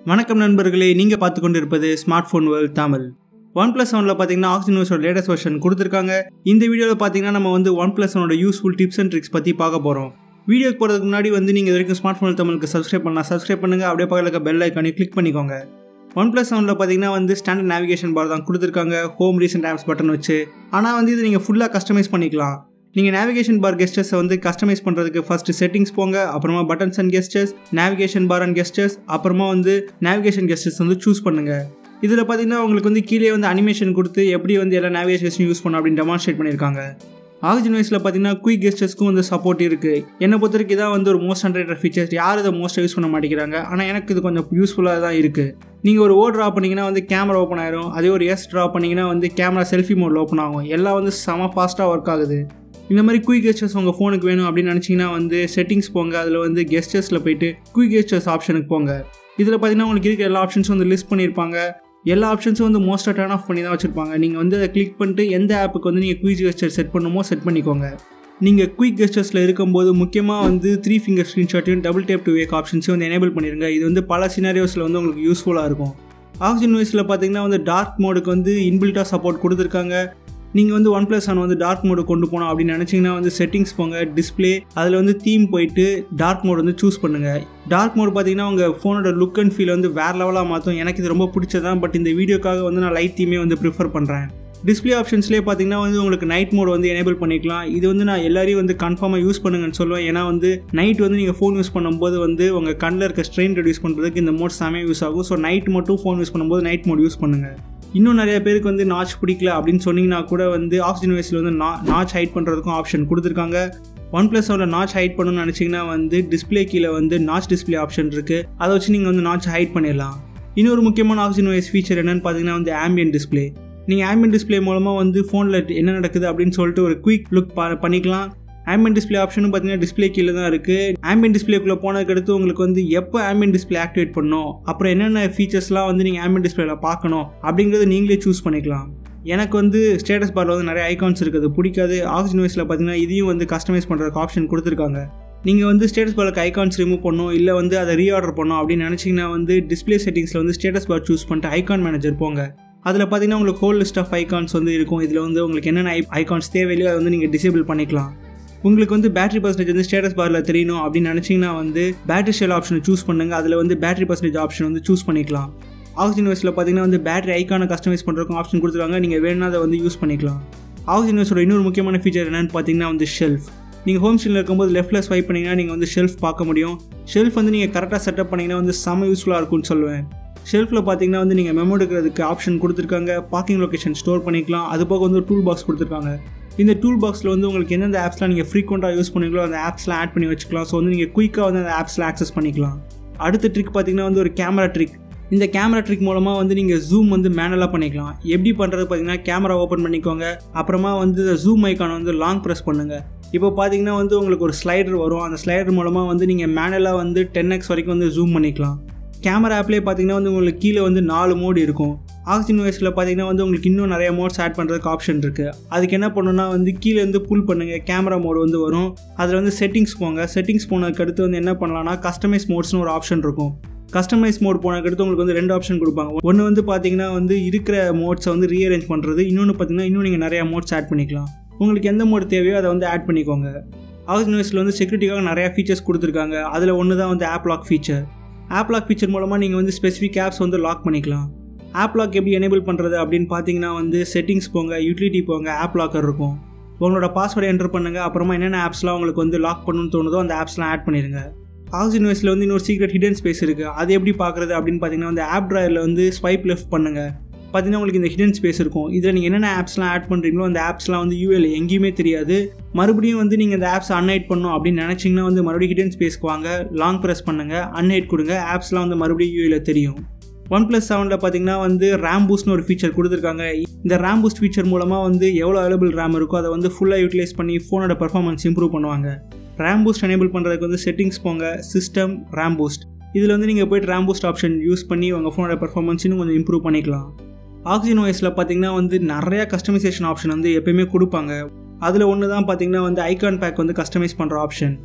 வணக்கம் நண்பர்களே நீங்கள் பார்த்து கொண்டு இருப்பது smartphone world Tamil OnePlus செவனில் பார்த்தீங்கன்னா ஆக்சிஜன் லேட்டஸ்ட் வெர்ஷன் கொடுத்துருக்காங்க இந்த வீடியோவில் பார்த்தீங்கன்னா நம்ம வந்து ஒன் ப்ளஸ் செவனோட யூஸ்ஃபுல் டிப்ஸ் அண்ட் ட்ரிக்ஸ் பற்றி பார்க்க போகிறோம் வீடியோக்கு போகிறதுக்கு முன்னாடி வந்து நீங்கள் இது வரைக்கும் ஸ்மார்ட் ஃபோன் தமிழுக்கு சப்ஸ்கிரைப் பண்ணலாம் சப்ஸ்கிரைப் பண்ணுங்கள் அப்படியே பக்கத்தில் இருக்க பெல் ஐக்கானே கிளிக் பண்ணிக்கோங்க ஒன் ப்ளஸ் செவனில் பார்த்தீங்கன்னா வந்து ஸ்டாண்டர்ட் நேவிகேஷன் பார் தான் கொடுத்துருக்காங்க ஹோம் ரீசெண்ட் ஆப்ஸ் பட்டன் வச்சு ஆனால் வந்து இது நீங்கள் ஃபுல்லாக கஸ்டமைஸ் பண்ணிக்கலாம் நீங்கள் நேவிகேஷன் பார் கெஸ்டர்ஸை வந்து கஸ்டமைஸ் பண்ணுறதுக்கு ஃபர்ஸ்ட் செட்டிங்ஸ் போங்க அப்புறமா buttons and gestures navigation bar and gestures அப்புறமா வந்து நேவிகேஷன் கெஸ்டர்ஸ் வந்து சூஸ் பண்ணுங்கள் இதில் பார்த்தீங்கன்னா உங்களுக்கு வந்து கீழே வந்து அனிமேஷன் கொடுத்து எப்படி வந்து எல்லா நேவிகேஷன் யூஸ் பண்ணணும் அப்படின்னு டெமான்ஸ்ட்ரேட் பண்ணியிருக்காங்க ஆக்சிஜன் வைஸில் பார்த்தீங்கன்னா குயிக் கெஸ்டர்ஸ்க்கும் வந்து சப்போர்ட் இருக்குது என்னை பொறுத்த வரைக்கும் இதான் வந்து ஒரு மோஸ்ட் அண்ட்ரேட்டட் ஃபீச்சர்ஸ் யார் இதை மோஸ்ட்டாக யூஸ் பண்ண மாட்டேங்கிறாங்க ஆனால் எனக்கு இது கொஞ்சம் யூஸ்ஃபுல்லாக தான் இருக்குது நீங்கள் ஒரு ஓ ட்ரா பண்ணிங்கன்னா வந்து கேமரா ஓப்பன் ஆயிரும் அதே ஒரு எஸ் ட்ரா பண்ணிங்கன்னா வந்து கேமரா செல்ஃபி மோடில் ஓப்பன் ஆகும் எல்லாம் வந்து செம ஃபாஸ்ட்டாக ஒர்க் ஆகுது இந்த மாதிரி குயிக் கெஸ்டர்ஸ் உங்கள் ஃபோனுக்கு வேணும் அப்படின்னு நினச்சிங்கன்னா வந்து செட்டிங்ஸ் போங்க அதில் வந்து கெஸ்டர்ஸில் போயிட்டு குயிக் கெஸ்டர்ஸ் ஆப்ஷனுக்கு போங்க இதில் பார்த்தீங்கன்னா உங்களுக்கு இருக்கிற எல்லா ஆப்ஷன்ஸும் வந்து லிஸ்ட் பண்ணியிருப்பாங்க எல்லா ஆப்ஷன்ஸும் வந்து மோஸ்ட்டாக டர்ன் ஆஃப் பண்ணி தான் வச்சுருப்பாங்க நீங்கள் வந்து அதை கிளிக் பண்ணிட்டு எந்த ஆப்புக்கு வந்து நீங்கள் குயிக் கெஸ்டர் செட் பண்ணுமோ செட் பண்ணிக்கோங்க நீங்கள் குயிக் கெஸ்டர்ஸில் இருக்கும்போது முக்கியமாக வந்து த்ரீ ஃபிங்கர் ஸ்க்ரீன்ஷாட்டையும் டபுள் டேப் டு வேக் ஆப்ஷன்ஸையும் வந்து எனேபிள் பண்ணிடுங்க இது வந்து பல சினாரியோஸில் வந்து உங்களுக்கு யூஸ்ஃபுல்லாக இருக்கும் ஆக்சிஜன் வைஸில் பார்த்தீங்கன்னா வந்து டார்க் மோடுக்கு வந்து இன்பில்ட்டாக சப்போர்ட் கொடுத்துருக்காங்க நீங்கள் வந்து ஒன் ப்ளஸ் ஒன் வந்து டார்க் மோடு கொண்டு போனோம் அப்படின்னு நினச்சிங்கன்னா வந்து செட்டிங்ஸ் போங்க டிஸ்பிளே அதில் வந்து தீம் போயிட்டு டார்க் மோட் வந்து சூஸ் பண்ணுங்கள் டார்க் மோட் பார்த்தீங்கன்னா உங்கள் ஃபோனோட லுக் அண்ட் ஃபீல் வந்து வேறு லெவலாக மாற்றும் எனக்கு இது ரொம்ப பிடிச்சதான் பட் இந்த வீடியோக்காக வந்து நான் லைட் தீமே வந்து ப்ரிஃபர் பண்ணுறேன் டிஸ்பிளே ஆப்ஷன்ஸ்லேயே பார்த்தீங்கன்னா வந்து உங்களுக்கு நைட் மோட் வந்து எனேபிள் பண்ணிக்கலாம் இது வந்து நான் எல்லாரையும் வந்து கன்ஃபார்மாக யூஸ் பண்ணுங்கன்னு சொல்லுவேன் ஏன்னா வந்து நைட் வந்து நீங்கள் ஃபோன் யூஸ் பண்ணும்போது வந்து உங்கள் கண்ணில் இருக்க ஸ்ட்ரெயின் ரெடியூஸ் பண்ணுறதுக்கு இந்த மோட் செமையாக யூஸ் ஆகும் ஸோ நைட் மட்டும் ஃபோன் யூஸ் பண்ணும்போது நைட் மோட் யூஸ் பண்ணுங்கள் இன்னும் நிறைய பேருக்கு வந்து நாச் பிடிக்கல அப்படின்னு சொன்னீங்கன்னா கூட வந்து ஆக்சிஜன் வைஸில் வந்து நா நாச் ஹைட் பண்ணுறதுக்கும் ஆப்ஷன் கொடுத்துருக்காங்க ஒன் ப்ளஸ் ஒன்ல நாச் ஹைட் பண்ணணும்னு நினச்சிங்கன்னா வந்து டிஸ்பிளே கீழே வந்து நாச் டிஸ்பிளே ஆப்ஷன் இருக்குது அதை வச்சு நீங்கள் வந்து நாச் ஹைட் பண்ணிடலாம் இன்னொரு முக்கியமான ஆக்சிஜன் வைஸ் ஃபீச்சர் என்னன்னு பார்த்தீங்கன்னா வந்து ஆம்பியன் டிஸ்பிளே நீங்கள் ஆம்பியன் டிஸ்பிளே மூலமாக வந்து ஃபோனில் என்ன நடக்குது அப்படின்னு சொல்லிட்டு ஒரு குயிக் லுக் பண்ணிக்கலாம் ஆம்பியன் டிஸ்பிளே ஆப்ஷனும் பார்த்தீங்கன்னா டிஸ்பிளே கீழே தான் இருக்குது ஆம்பியன் டிஸ்பிளேக்குள்ளே போனதுக்கு அடுத்து உங்களுக்கு வந்து எப்போ ஆம்பியன் டிஸ்பிளே ஆக்டிவேட் பண்ணணும் அப்புறம் என்னென்ன ஃபீச்சர்ஸ்லாம் வந்து நீங்கள் ஆம்பியன் டிஸ்பிளேல பார்க்கணும் அப்படிங்கிறத நீங்களே சூஸ் பண்ணிக்கலாம் எனக்கு வந்து ஸ்டேட்டஸ் பாரில் வந்து நிறைய ஐகான்ஸ் இருக்குது பிடிக்காது ஆக்சிஜன் வைஸில் பார்த்தீங்கன்னா இதையும் வந்து கஸ்டமைஸ் பண்ணுறதுக்கு ஆப்ஷன் கொடுத்துருக்காங்க நீங்கள் வந்து ஸ்டேட்டஸ் பாருக்கு ஐகான்ஸ் ரிமூவ் பண்ணணும் இல்லை வந்து அதை ரீஆர்டர் பண்ணணும் அப்படின்னு நினச்சிங்கன்னா வந்து டிஸ்பிளே செட்டிங்ஸில் வந்து ஸ்டேட்டஸ் பார் சூஸ் பண்ணிட்டு ஐகான் மேனேஜர் போங்க அதில் பார்த்தீங்கன்னா உங்களுக்கு ஹோல் லிஸ்ட் ஆஃப் ஐகான்ஸ் வந்து இருக்கும் இதில் வந்து உங்களுக்கு என்னென்ன ஐகான்ஸ் தேவையில்லையோ அதை வந்து நீங்கள் டிசேபிள் பண்ணிக்கலாம் உங்களுக்கு வந்து பேட்டரி பர்சன்டேஜ் வந்து ஸ்டேட்டஸ் பாரில் தெரியணும் அப்படின்னு நினச்சிங்கன்னா வந்து பேட்டரி ஷெல் ஆப்ஷனை சூஸ் பண்ணுங்கள் அதில் வந்து பேட்டரி பர்சன்டேஜ் ஆப்ஷன் வந்து சூஸ் பண்ணிக்கலாம் ஆக்சிஜன் வைஸில் பார்த்தீங்கன்னா வந்து பேட்டரி ஐக்கான கஸ்டமைஸ் பண்ணுறதுக்கும் ஆப்ஷன் கொடுத்துருக்காங்க நீங்கள் வேணும்னா அதை வந்து யூஸ் பண்ணிக்கலாம் ஆக்சிஜன் வைஸோட இன்னொரு முக்கியமான ஃபீச்சர் என்னென்னு பார்த்தீங்கன்னா வந்து ஷெல்ஃப் நீங்கள் ஹோம் ஸ்க்ரீனில் இருக்கும்போது லெஃப்ட்டில் ஸ்வைப் பண்ணிங்கன்னா நீங்கள் வந்து ஷெல்ஃப் பார்க்க முடியும் ஷெல்ஃப் வந்து நீங்கள் கரெக்டாக செட்டப் பண்ணிங்கன்னா வந்து செம்ம யூஸ்ஃபுல்லாக இருக்கும்னு சொல்லுவேன் ஷெல்ஃபில் பார்த்தீங்கன்னா வந்து நீங்கள் மெமோ எடுக்கிறதுக்கு ஆப்ஷன் கொடுத்துருக்காங்க பார்க்கிங் லொக்கேஷன் ஸ்டோர் பண்ணிக்கலாம் அது போக வந்து டூல் பாக்ஸ் கொடுத்துருக்காங்க இந்த டூல் பாக்ஸில் வந்து உங்களுக்கு எந்தெந்த ஆப்ஸ்லாம் நீங்கள் ஃப்ரீக்வெண்ட்டாக யூஸ் பண்ணுவீங்களோ அந்த ஆப்ஸ்லாம் ஆட் பண்ணி வச்சுக்கலாம் ஸோ வந்து நீங்கள் குயிக்காக வந்து அந்த ஆப்ஸில் ஆக்சஸ் பண்ணிக்கலாம் அடுத்த ட்ரிக் பார்த்தீங்கன்னா வந்து ஒரு கேமரா ட்ரிக் இந்த கேமரா ட்ரிக் மூலமாக வந்து நீங்கள் ஜூம் வந்து மேனலாக பண்ணிக்கலாம் எப்படி பண்ணுறது பார்த்தீங்கன்னா கேமரா ஓப்பன் பண்ணிக்கோங்க அப்புறமா வந்து ஜூம் ஐக்கானை வந்து லாங் ப்ரெஸ் பண்ணுங்கள் இப்போ பார்த்தீங்கன்னா வந்து உங்களுக்கு ஒரு ஸ்லைடர் வரும் அந்த ஸ்லைடர் மூலமாக வந்து நீங்கள் மேனலாக வந்து டென் எக்ஸ் வரைக்கும் வந்து ஜூம் பண்ணிக்கலாம் கேமரா ஆப்லேயே பார்த்தீங்கன்னா வந்து உங்களுக்கு கீழே வந்து நாலு மோடு இருக்கும் ஆக்சிஜன் வைஸில் பார்த்தீங்கன்னா வந்து உங்களுக்கு இன்னும் நிறைய மோட்ஸ் ஆட் பண்ணுறதுக்கு ஆப்ஷன் இருக்குது அதுக்கு என்ன பண்ணணும்னா வந்து கீழே வந்து புல் பண்ணுங்கள் கேமரா மோடு வந்து வரும் அதில் வந்து செட்டிங்ஸ் போங்க செட்டிங்ஸ் போனதுக்கு அடுத்து வந்து என்ன பண்ணலாம்னா கஸ்டமைஸ் மோட்ஸ்னு ஒரு ஆப்ஷன் இருக்கும் கஸ்டமைஸ் மோட் போனதுக்கு அடுத்து உங்களுக்கு வந்து ரெண்டு ஆப்ஷன் கொடுப்பாங்க ஒன்று வந்து பார்த்தீங்கன்னா வந்து இருக்கிற மோட்ஸை வந்து ரீஅரேஞ்ச் பண்ணுறது இன்னொன்று பார்த்தீங்கன்னா இன்னும் நீங்கள் நிறையா மோட்ஸ் ஆட் பண்ணிக்கலாம் உங்களுக்கு எந்த மோடு தேவையோ அதை வந்து ஆட் பண்ணிக்கோங்க ஆக்சிஜன் வைஸில் வந்து செக்யூரிட்டிக்காக நிறையா ஃபீச்சர்ஸ் கொடுத்துருக்காங்க அதில் ஒன்று தான் வந்து app lock feature app lock feature மூலமாக நீங்கள் வந்து ஸ்பெசிஃபிக் ஆப்ஸ் வந்து லாக் பண்ணிக்கலாம் ஆப் லாக் எப்படி எனேபிள் பண்ணுறது அப்படின்னு பார்த்தீங்கன்னா வந்து செட்டிங்ஸ் போங்க யூட்டிலிட்டி போங்க ஆப் லாக்கர் இருக்கும் உங்களோட பாஸ்வேர்டை என்டர் பண்ணுங்கள் அப்புறமா என்னென்ன ஆப்ஸ்லாம் உங்களுக்கு வந்து லாக் பண்ணணும்னு தோணுதோ அந்த ஆப்ஸ்லாம் ஆட் பண்ணிடுங்க ஆக்சிஜன் வைஸில் வந்து இன்னொரு சீக்ரெட் ஹிடன் ஸ்பேஸ் இருக்குது அது எப்படி பார்க்குறது அப்படின்னு பார்த்தீங்கன்னா வந்து ஆப் ட்ராயரில் வந்து ஸ்வைப் லெஃப்ட் பண்ணுங்கள் பார்த்தீங்கன்னா உங்களுக்கு இந்த ஹிடன் ஸ்பேஸ் இருக்கும் இதில் நீங்கள் என்னென்ன ஆப்ஸ்லாம் ஆட் பண்ணுறீங்களோ அந்த ஆப்ஸ்லாம் வந்து யூஎல் எங்கேயுமே தெரியாது மறுபடியும் வந்து நீங்கள் இந்த ஆப்ஸ் அன்ஹைட் பண்ணணும் அப்படின்னு நினச்சிங்கன்னா வந்து மறுபடியும் ஹிடன் ஸ்பேஸ்க்கு வாங்க லாங் ப்ரெஸ் பண்ணுங்கள் அன்ஹைட் கொடுங்க ஆப்ஸ்லாம் வந்து மறுபடியும் யூஎல் தெரியும் ஒன் ப்ளஸ் செவனில் பார்த்தீங்கன்னா வந்து ரேம் பூஸ்ட்னு ஒரு ஃபீச்சர் கொடுத்துருக்காங்க இந்த ரேம் பூஸ்ட் ஃபீச்சர் மூலமாக வந்து எவ்வளோ அவைலபிள் ரேம் இருக்கோ அதை வந்து ஃபுல்லாக யூட்டிலைஸ் பண்ணி ஃபோனோட பர்ஃபார்மன்ஸ் இம்ப்ரூவ் பண்ணுவாங்க ரேம் பூஸ்ட் எனேபிள் பண்ணுறதுக்கு வந்து செட்டிங்ஸ் போங்க சிஸ்டம் ரேம் பூஸ்ட் இதில் வந்து நீங்கள் போய்ட்டு ரேம் பூஸ்ட் ஆப்ஷன் யூஸ் பண்ணி உங்கள் ஃபோனோட பர்ஃபார்மன்ஸ் இன்னும் கொஞ்சம் இம்ப்ரூவ் பண்ணிக்கலாம் ஆக்சிஜன் ஓஎஸில் பார்த்தீங்கன்னா வந்து நிறையா கஸ்டமைசேஷன் ஆப்ஷன் வந்து எப்பயுமே கொடுப்பாங்க அதில் ஒன்று தான் பார்த்தீங்கன்னா வந்து ஐகான் பேக் வந்து கஸ்டமைஸ் பண்ணுற ஆப்ஷன்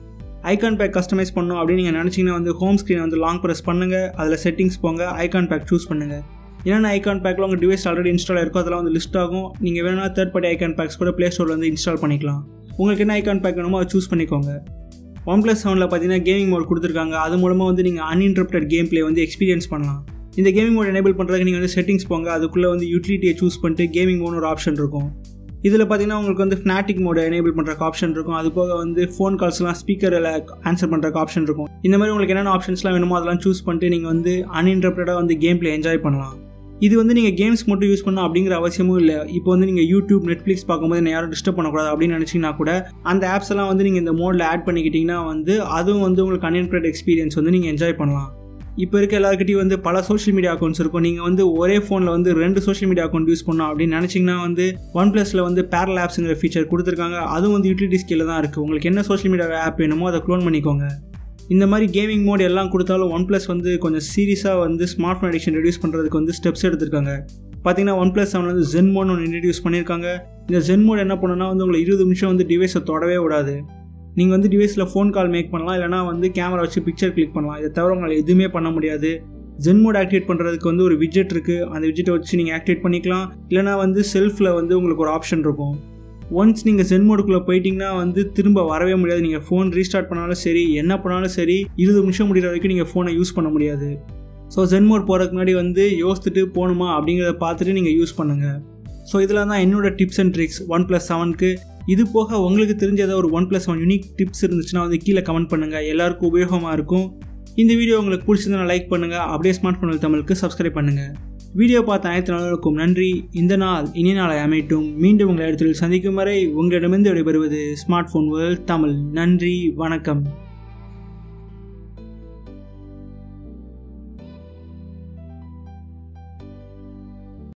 ஐகான் பேக் கஸ்டமைஸ் பண்ணணும் அப்படின்னு நீங்கள் நினச்சிங்கன்னா வந்து ஹோம் ஸ்க்ரீனை வந்து லாங் ப்ரெஸ் பண்ணுங்கள் அதில் செட்டிங்ஸ் போங்க ஐகான் பேக் சூஸ் பண்ணுங்கள் என்னென்ன ஐகான் பேக்கில் உங்கள் டிவைஸ் ஆல்ரெடி இன்ஸ்டால் இருக்கோ அதெல்லாம் வந்து லிஸ்ட் ஆகும் நீங்கள் வேணும்னா தேர்ட் பார்ட்டி ஐகான் பேக்ஸ் கூட ப்ளே ஸ்டோரில் வந்து இன்ஸ்டால் பண்ணிக்கலாம் உங்களுக்கு என்ன ஐகான் பேக் வேணுமோ அதை சூஸ் பண்ணிக்கோங்க ஒன் ப்ளஸ் செவனில் பார்த்தீங்கன்னா கேமிங் மோட் கொடுத்துருக்காங்க அது மூலமாக வந்து நீங்கள் அன்இன்டரப்டட் கேம் ப்ளே வந்து எக்ஸ்பீரியன்ஸ் பண்ணலாம் இந்த கேமிங் மோட் எனேபிள் பண்ணுறதுக்கு நீங்கள் வந்து செட்டிங்ஸ் போங்க அதுக்குள்ளே வந்து யூட்டிலிட்டியை சூஸ் பண்ணிட்டு கேமிங் மோட்னு ஒரு ஆப்ஷன் இருக்கும் இதில் பார்த்தீங்கன்னா உங்களுக்கு வந்து ஃப்னாட்டிக் மோட எனேபிள் பண்ணுறக்கு ஆப்ஷன் இருக்கும் அது போக வந்து ஃபோன் கால்ஸ்லாம் ஸ்பீக்கரில் ஆன்சர் பண்ணுறக்கு ஆப்ஷன் இருக்கும் இந்த மாதிரி உங்களுக்கு என்னென்ன ஆப்ஷன்ஸ்லாம் வேணுமோ அதெல்லாம் சூஸ் பண்ணிட்டு நீங்கள் வந்து அன்இன்டரப்டடாக வந்து கேம் ப்ளே என்ஜாய் பண்ணலாம் இது வந்து நீங்கள் கேம்ஸ் மட்டும் யூஸ் பண்ணணும் அப்படிங்கிற அவசியமும் இல்லை இப்போ வந்து நீங்கள் யூடியூப் நெட்ஃப்ளிக்ஸ் பார்க்கும்போது என்ன யாரும் டிஸ்டர்ப் பண்ணக்கூடாது அப்படின்னு நினச்சிங்கன்னா கூட அந்த ஆப்ஸ் எல்லாம் வந்து நீங்கள் இந்த மோடில் ஆட் பண்ணிக்கிட்டிங்கன்னா வந்து அதுவும் வந்து உங்களுக்கு அன்இன்டர்ட் எக்ஸ்பீரியன்ஸ் வந்து நீங்கள் என்ஜாய் பண்ணலாம் இப்போ இருக்க எல்லாருக்கிட்டையும் வந்து பல சோஷியல் மீடியா அக்கௌண்ட்ஸ் இருக்கும் நீங்கள் வந்து ஒரே ஃபோனில் வந்து ரெண்டு சோஷியல் மீடியா அக்கௌண்ட் யூஸ் பண்ணோம் அப்படின்னு நினச்சிங்கன்னா வந்து ஒன் ப்ளஸில் வந்து பேரல் ஆப்ஸுங்கிற ஃபீச்சர் கொடுத்துருக்காங்க அதுவும் வந்து யூட்டிலிட்டி ஸ்கேல தான் இருக்குது உங்களுக்கு என்ன சோஷியல் மீடியா ஆப் வேணுமோ அதை க்ளோன் பண்ணிக்கோங்க இந்த மாதிரி கேமிங் மோட் எல்லாம் கொடுத்தாலும் ஒன் ப்ளஸ் வந்து கொஞ்சம் சீரியஸாக வந்து ஸ்மார்ட் ஃபோன் அடிக்ஷன் ரெடியூஸ் பண்ணுறதுக்கு வந்து ஸ்டெப்ஸ் எடுத்திருக்காங்க பார்த்தீங்கன்னா ஒன் ப்ளஸ் செவன் வந்து ஜென் மோட் ஒன்று இன்ட்ரடியூஸ் பண்ணியிருக்காங்க இந்த ஜென் மோட் என்ன பண்ணுன்னா வந்து உங்களை இருபது நிமிஷம் வந்து டிவைஸை தொடவே விடாது நீங்கள் வந்து டிவைஸில் ஃபோன் கால் மேக் பண்ணலாம் இல்லைனா வந்து கேமரா வச்சு பிக்சர் கிளிக் பண்ணலாம் இதை தவிர உங்களால் எதுவுமே பண்ண முடியாது ஜென் மோட் ஆக்டிவேட் பண்ணுறதுக்கு வந்து ஒரு விஜெட் இருக்குது அந்த விஜெட்டை வச்சு நீங்கள் ஆக்டிவேட் பண்ணிக்கலாம் இல்லைனா வந்து செல்ஃபில் வந்து உங்களுக்கு ஒரு ஆப்ஷன் இருக்கும் ஒன்ஸ் நீங்கள் ஜென் மோடுக்குள்ளே போயிட்டீங்கன்னா வந்து திரும்ப வரவே முடியாது நீங்கள் ஃபோன் ரீஸ்டார்ட் பண்ணாலும் சரி என்ன பண்ணாலும் சரி இருபது நிமிஷம் முடிகிற வரைக்கும் நீங்கள் ஃபோனை யூஸ் பண்ண முடியாது ஸோ ஜென் மோட் போகிறதுக்கு முன்னாடி வந்து யோசித்துட்டு போகணுமா அப்படிங்கிறத பார்த்துட்டு நீங்கள் யூஸ் பண்ணுங்கள் ஸோ இதில் தான் என்னோட tips and tricks OnePlus செவனுக்கு இது போக உங்களுக்கு தெரிஞ்ச ஏதாவது ஒரு OnePlus one unique tips இருந்துச்சுன்னா வந்து கீழே கமெண்ட் பண்ணுங்கள் எல்லாருக்கும் உபயோகமாக இருக்கும் இந்த வீடியோ உங்களுக்கு பிடிச்சிருந்தா லைக் பண்ணுங்கள் அப்படியே ஸ்மார்ட் ஃபோன் தமிழுக்கு சப்ஸ்கிரைப் பண்ணுங்கள் வீடியோ பார்த்த அனைத்து நாளுக்கும் நன்றி இந்த நாள் இனிய நாளை அமைட்டும் மீண்டும் உங்களை இடத்தில் சந்திக்கும் வரை உங்களிடமிருந்து விடைபெறுவது ஸ்மார்ட் ஃபோன் வேர்ல்ட் தமிழ் நன்றி வணக்கம்